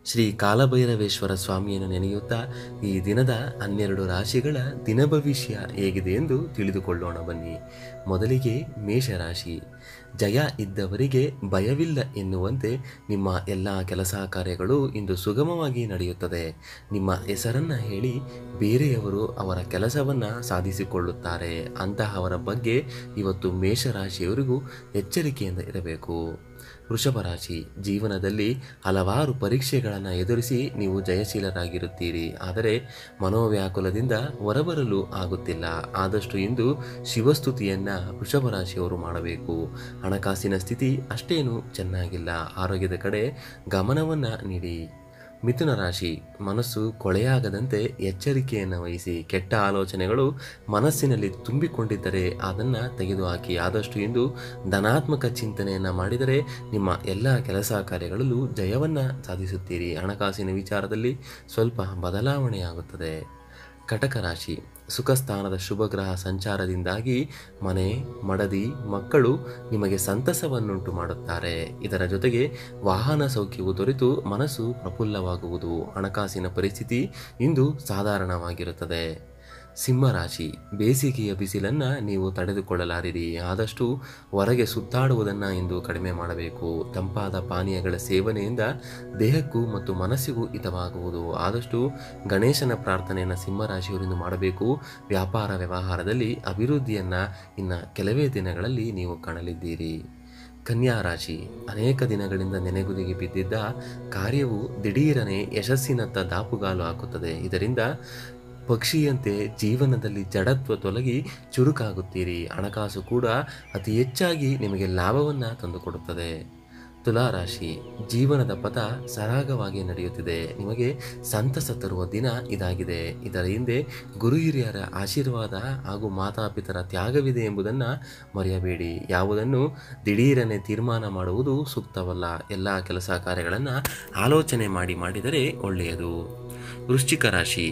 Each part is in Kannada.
ಶ್ರೀ ಕಾಲಭೈರವೇಶ್ವರ ಸ್ವಾಮಿಯನ್ನು ನೆನೆಯುತ್ತಾ ಈ ದಿನದ ಹನ್ನೆರಡು ರಾಶಿಗಳ ದಿನ ಭವಿಷ್ಯ ಹೇಗಿದೆ ಎಂದು ತಿಳಿದುಕೊಳ್ಳೋಣ ಬನ್ನಿ ಮೊದಲಿಗೆ ಮೇಷರಾಶಿ ಜಯ ಇದ್ದವರಿಗೆ ಭಯವಿಲ್ಲ ಎನ್ನುವಂತೆ ನಿಮ್ಮ ಎಲ್ಲ ಕೆಲಸ ಕಾರ್ಯಗಳು ಇಂದು ಸುಗಮವಾಗಿ ನಡೆಯುತ್ತದೆ ನಿಮ್ಮ ಹೆಸರನ್ನು ಹೇಳಿ ಬೇರೆಯವರು ಅವರ ಕೆಲಸವನ್ನು ಸಾಧಿಸಿಕೊಳ್ಳುತ್ತಾರೆ ಅಂತಹವರ ಬಗ್ಗೆ ಇವತ್ತು ಮೇಷರಾಶಿಯವರಿಗೂ ಎಚ್ಚರಿಕೆಯಿಂದ ಇರಬೇಕು ವೃಷಭ ರಾಶಿ ಜೀವನದಲ್ಲಿ ಹಲವಾರು ಪರೀಕ್ಷೆಗಳನ್ನು ಎದುರಿಸಿ ನೀವು ಜಯಶೀಲರಾಗಿರುತ್ತೀರಿ ಆದರೆ ಮನೋವ್ಯಾಕುಲದಿಂದ ಹೊರಬರಲು ಆಗುತ್ತಿಲ್ಲ ಆದಷ್ಟು ಇಂದು ಶಿವಸ್ತುತಿಯನ್ನು ವೃಷಭ ರಾಶಿಯವರು ಮಾಡಬೇಕು ಹಣಕಾಸಿನ ಸ್ಥಿತಿ ಅಷ್ಟೇನು ಚೆನ್ನಾಗಿಲ್ಲ ಆರೋಗ್ಯದ ಕಡೆ ಗಮನವನ್ನು ನೀಡಿ ಮಿಥುನ ರಾಶಿ ಮನಸ್ಸು ಕೊಳೆಯಾಗದಂತೆ ಎಚ್ಚರಿಕೆಯನ್ನು ವಹಿಸಿ ಕೆಟ್ಟ ಆಲೋಚನೆಗಳು ಮನಸ್ಸಿನಲ್ಲಿ ತುಂಬಿಕೊಂಡಿದ್ದರೆ ಅದನ್ನು ತೆಗೆದುಹಾಕಿ ಆದಷ್ಟು ಇಂದು ಧನಾತ್ಮಕ ಚಿಂತನೆಯನ್ನು ಮಾಡಿದರೆ ನಿಮ್ಮ ಎಲ್ಲ ಕೆಲಸ ಕಾರ್ಯಗಳಲ್ಲೂ ಜಯವನ್ನು ಸಾಧಿಸುತ್ತೀರಿ ಹಣಕಾಸಿನ ವಿಚಾರದಲ್ಲಿ ಸ್ವಲ್ಪ ಬದಲಾವಣೆಯಾಗುತ್ತದೆ ಕಟಕ ರಾಶಿ ಸುಖ ಸ್ಥಾನದ ಶುಭಗ್ರಹ ಸಂಚಾರದಿಂದಾಗಿ ಮನೆ ಮಡದಿ ಮಕ್ಕಳು ನಿಮಗೆ ಸಂತಸವನ್ನುಂಟು ಮಾಡುತ್ತಾರೆ ಇದರ ಜೊತೆಗೆ ವಾಹನ ಸೌಖ್ಯವು ದೊರೆತು ಮನಸ್ಸು ಪ್ರಫುಲ್ಲವಾಗುವುದು ಹಣಕಾಸಿನ ಪರಿಸ್ಥಿತಿ ಇಂದು ಸಾಧಾರಣವಾಗಿರುತ್ತದೆ ಸಿಂಹರಾಶಿ ಬೇಸಿಗೆಯ ಬಿಸಿಲನ್ನು ನೀವು ತಡೆದುಕೊಳ್ಳಲಾರಿರಿ ಆದಷ್ಟು ಹೊರಗೆ ಸುತ್ತಾಡುವುದನ್ನು ಇಂದು ಕಡಿಮೆ ಮಾಡಬೇಕು ತಂಪಾದ ಪಾನೀಯಗಳ ಸೇವನೆಯಿಂದ ದೇಹಕ್ಕೂ ಮತ್ತು ಮನಸ್ಸಿಗೂ ಹಿತವಾಗುವುದು ಆದಷ್ಟು ಗಣೇಶನ ಪ್ರಾರ್ಥನೆಯನ್ನು ಸಿಂಹರಾಶಿಯವರಿಂದ ಮಾಡಬೇಕು ವ್ಯಾಪಾರ ವ್ಯವಹಾರದಲ್ಲಿ ಅಭಿವೃದ್ಧಿಯನ್ನು ಇನ್ನು ಕೆಲವೇ ದಿನಗಳಲ್ಲಿ ನೀವು ಕಾಣಲಿದ್ದೀರಿ ಕನ್ಯಾ ರಾಶಿ ಅನೇಕ ದಿನಗಳಿಂದ ನೆನೆಗುದಿಗೆ ಬಿದ್ದಿದ್ದ ಕಾರ್ಯವು ದಿಢೀರನೆ ಯಶಸ್ಸಿನತ್ತ ದಾಪುಗಾಲು ಹಾಕುತ್ತದೆ ಇದರಿಂದ ಪಕ್ಷಿಯಂತೆ ಜೀವನದಲ್ಲಿ ಜಡತ್ವ ತೊಲಗಿ ಚುರುಕಾಗುತ್ತೀರಿ ಹಣಕಾಸು ಕೂಡ ಅತಿ ಹೆಚ್ಚಾಗಿ ನಿಮಗೆ ಲಾಭವನ್ನು ತಂದುಕೊಡುತ್ತದೆ ತುಲಾರಾಶಿ ಜೀವನದ ಪಥ ಸರಾಗವಾಗಿ ನಡೆಯುತ್ತಿದೆ ನಿಮಗೆ ಸಂತಸ ತರುವ ದಿನ ಇದಾಗಿದೆ ಇದರ ಹಿಂದೆ ಗುರು ಹಿರಿಯರ ಆಶೀರ್ವಾದ ಹಾಗೂ ಮಾತಾಪಿತರ ತ್ಯಾಗವಿದೆ ಎಂಬುದನ್ನು ಮರೆಯಬೇಡಿ ಯಾವುದನ್ನು ದಿಢೀರನೆ ತೀರ್ಮಾನ ಮಾಡುವುದು ಸೂಕ್ತವಲ್ಲ ಎಲ್ಲ ಕೆಲಸ ಕಾರ್ಯಗಳನ್ನು ಆಲೋಚನೆ ಮಾಡಿ ಮಾಡಿದರೆ ಒಳ್ಳೆಯದು ವೃಶ್ಚಿಕ ರಾಶಿ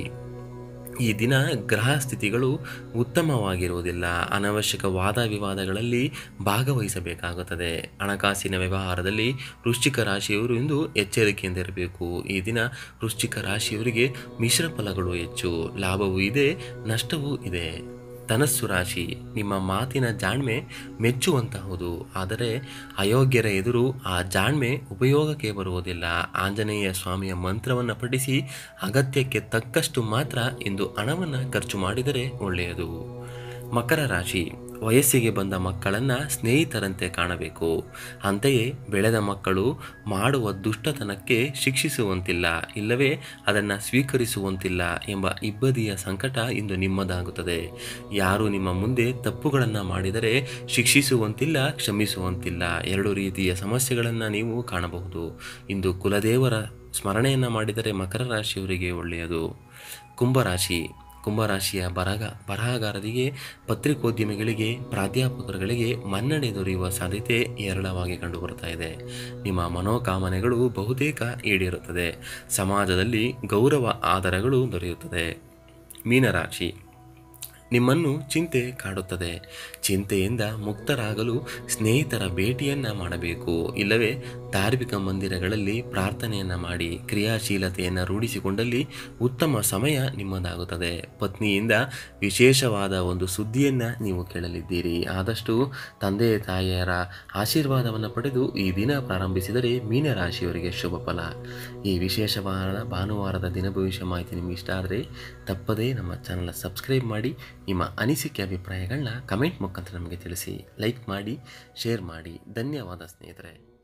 ಈ ದಿನ ಗ್ರಹ ಸ್ಥಿತಿಗಳು ಉತ್ತಮವಾಗಿರುವುದಿಲ್ಲ ಅನವಶ್ಯಕ ವಾದ ವಿವಾದಗಳಲ್ಲಿ ಭಾಗವಹಿಸಬೇಕಾಗುತ್ತದೆ ಹಣಕಾಸಿನ ವ್ಯವಹಾರದಲ್ಲಿ ವೃಶ್ಚಿಕ ರಾಶಿಯವರು ಇಂದು ಎಚ್ಚರಿಕೆಯಿಂದ ಇರಬೇಕು ಈ ದಿನ ವೃಶ್ಚಿಕ ರಾಶಿಯವರಿಗೆ ಮಿಶ್ರ ಫಲಗಳು ಹೆಚ್ಚು ಲಾಭವೂ ಇದೆ ನಷ್ಟವೂ ಇದೆ ಧನಸ್ಸು ರಾಶಿ ನಿಮ್ಮ ಮಾತಿನ ಜಾಣ್ಮೆ ಮೆಚ್ಚುವಂತಹುದು ಆದರೆ ಅಯೋಗ್ಯರ ಎದುರು ಆ ಜಾಣ್ಮೆ ಉಪಯೋಗಕ್ಕೆ ಬರುವುದಿಲ್ಲ ಆಂಜನೇಯ ಸ್ವಾಮಿಯ ಮಂತ್ರವನ್ನು ಪಠಿಸಿ ಅಗತ್ಯಕ್ಕೆ ತಕ್ಕಷ್ಟು ಮಾತ್ರ ಇಂದು ಹಣವನ್ನು ಖರ್ಚು ಮಾಡಿದರೆ ಒಳ್ಳೆಯದು ಮಕರ ರಾಶಿ ವಯಸ್ಸಿಗೆ ಬಂದ ಮಕ್ಕಳನ್ನು ಸ್ನೇಹಿತರಂತೆ ಕಾಣಬೇಕು ಅಂತೆಯೇ ಬೆಳೆದ ಮಕ್ಕಳು ಮಾಡುವ ದುಷ್ಟತನಕ್ಕೆ ಶಿಕ್ಷಿಸುವಂತಿಲ್ಲ ಇಲ್ಲವೇ ಅದನ್ನು ಸ್ವೀಕರಿಸುವಂತಿಲ್ಲ ಎಂಬ ಇಬ್ಬದಿಯ ಸಂಕಟ ಇಂದು ನಿಮ್ಮದಾಗುತ್ತದೆ ಯಾರು ನಿಮ್ಮ ಮುಂದೆ ತಪ್ಪುಗಳನ್ನು ಮಾಡಿದರೆ ಶಿಕ್ಷಿಸುವಂತಿಲ್ಲ ಕ್ಷಮಿಸುವಂತಿಲ್ಲ ಎರಡು ರೀತಿಯ ಸಮಸ್ಯೆಗಳನ್ನು ನೀವು ಕಾಣಬಹುದು ಇಂದು ಕುಲದೇವರ ಸ್ಮರಣೆಯನ್ನು ಮಾಡಿದರೆ ಮಕರ ರಾಶಿಯವರಿಗೆ ಒಳ್ಳೆಯದು ಕುಂಭರಾಶಿ ಕುಂಭರಾಶಿಯ ಬರಗ ಬರಹಗಾರರಿಗೆ ಪತ್ರಿಕೋದ್ಯಮಿಗಳಿಗೆ ಪ್ರಾಧ್ಯಾಪಕರುಗಳಿಗೆ ಮನ್ನಣೆ ದೊರೆಯುವ ಸಾಧ್ಯತೆ ಹೇರಳವಾಗಿ ಕಂಡುಬರುತ್ತಾ ಇದೆ ನಿಮ್ಮ ಮನೋಕಾಮನೆಗಳು ಬಹುತೇಕ ಈಡೇರುತ್ತದೆ ಸಮಾಜದಲ್ಲಿ ಗೌರವ ಆಧಾರಗಳು ದೊರೆಯುತ್ತದೆ ಮೀನರಾಶಿ ನಿಮ್ಮನ್ನು ಚಿಂತೆ ಕಾಡುತ್ತದೆ ಚಿಂತೆಯಿಂದ ಮುಕ್ತರಾಗಲು ಸ್ನೇಹಿತರ ಭೇಟಿಯನ್ನು ಮಾಡಬೇಕು ಇಲ್ಲವೇ ಧಾರ್ಮಿಕ ಮಂದಿರಗಳಲ್ಲಿ ಪ್ರಾರ್ಥನೆಯನ್ನು ಮಾಡಿ ಕ್ರಿಯಾಶೀಲತೆಯನ್ನು ರೂಢಿಸಿಕೊಂಡಲ್ಲಿ ಉತ್ತಮ ಸಮಯ ನಿಮ್ಮದಾಗುತ್ತದೆ ಪತ್ನಿಯಿಂದ ವಿಶೇಷವಾದ ಒಂದು ಸುದ್ದಿಯನ್ನು ನೀವು ಕೇಳಲಿದ್ದೀರಿ ಆದಷ್ಟು ತಂದೆ ತಾಯಿಯರ ಆಶೀರ್ವಾದವನ್ನು ಪಡೆದು ಈ ದಿನ ಪ್ರಾರಂಭಿಸಿದರೆ ಮೀನರಾಶಿಯವರಿಗೆ ಶುಭ ಫಲ ಈ ವಿಶೇಷವಾದ ಭಾನುವಾರದ ದಿನ ಭವಿಷ್ಯ ಮಾಹಿತಿ ನಿಮಗೆ ಇಷ್ಟ ಆದರೆ ತಪ್ಪದೇ ನಮ್ಮ ಚಾನಲ್ ಸಬ್ಸ್ಕ್ರೈಬ್ ಮಾಡಿ ನಿಮ್ಮ ಅನಿಸಿಕೆ ಅಭಿಪ್ರಾಯಗಳನ್ನ ಕಮೆಂಟ್ ಮುಖಾಂತರ ನಮಗೆ ತಿಳಿಸಿ ಲೈಕ್ ಮಾಡಿ ಶೇರ್ ಮಾಡಿ ಧನ್ಯವಾದ ಸ್ನೇಹಿತರೆ